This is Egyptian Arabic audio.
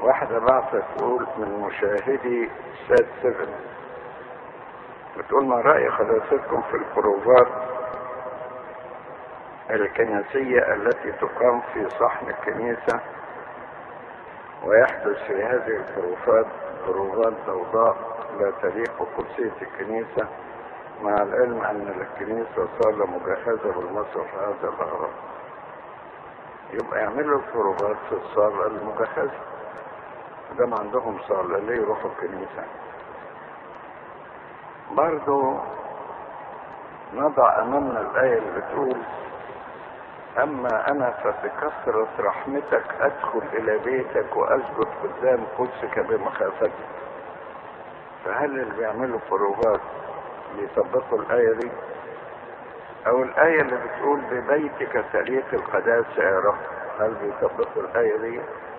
واحدة بعثت تقول من مشاهدي سات سيفن بتقول ما رأي حضرتكم في البروفات الكنسية التي تقام في صحن الكنيسة ويحدث في هذه البروفات بروفات ضوضاء لا تليق بقدسية الكنيسة مع العلم أن الكنيسة صالة مجهزة بالمسرح هذا الأغراض يبقى يعملوا البروفات في الصالة المجهزة دام عندهم صالة ليه يروحوا الكنيسة برضو نضع أمامنا الآية اللي بتقول أما أنا فبكثرة رحمتك أدخل إلى بيتك وأسجد قدام قدسك بمخافتك فهل اللي بيعملوا بروفات بيطبقوا الآية دي أو الآية اللي بتقول ببيتك تليق القداسة يا رب هل بيطبقوا الآية دي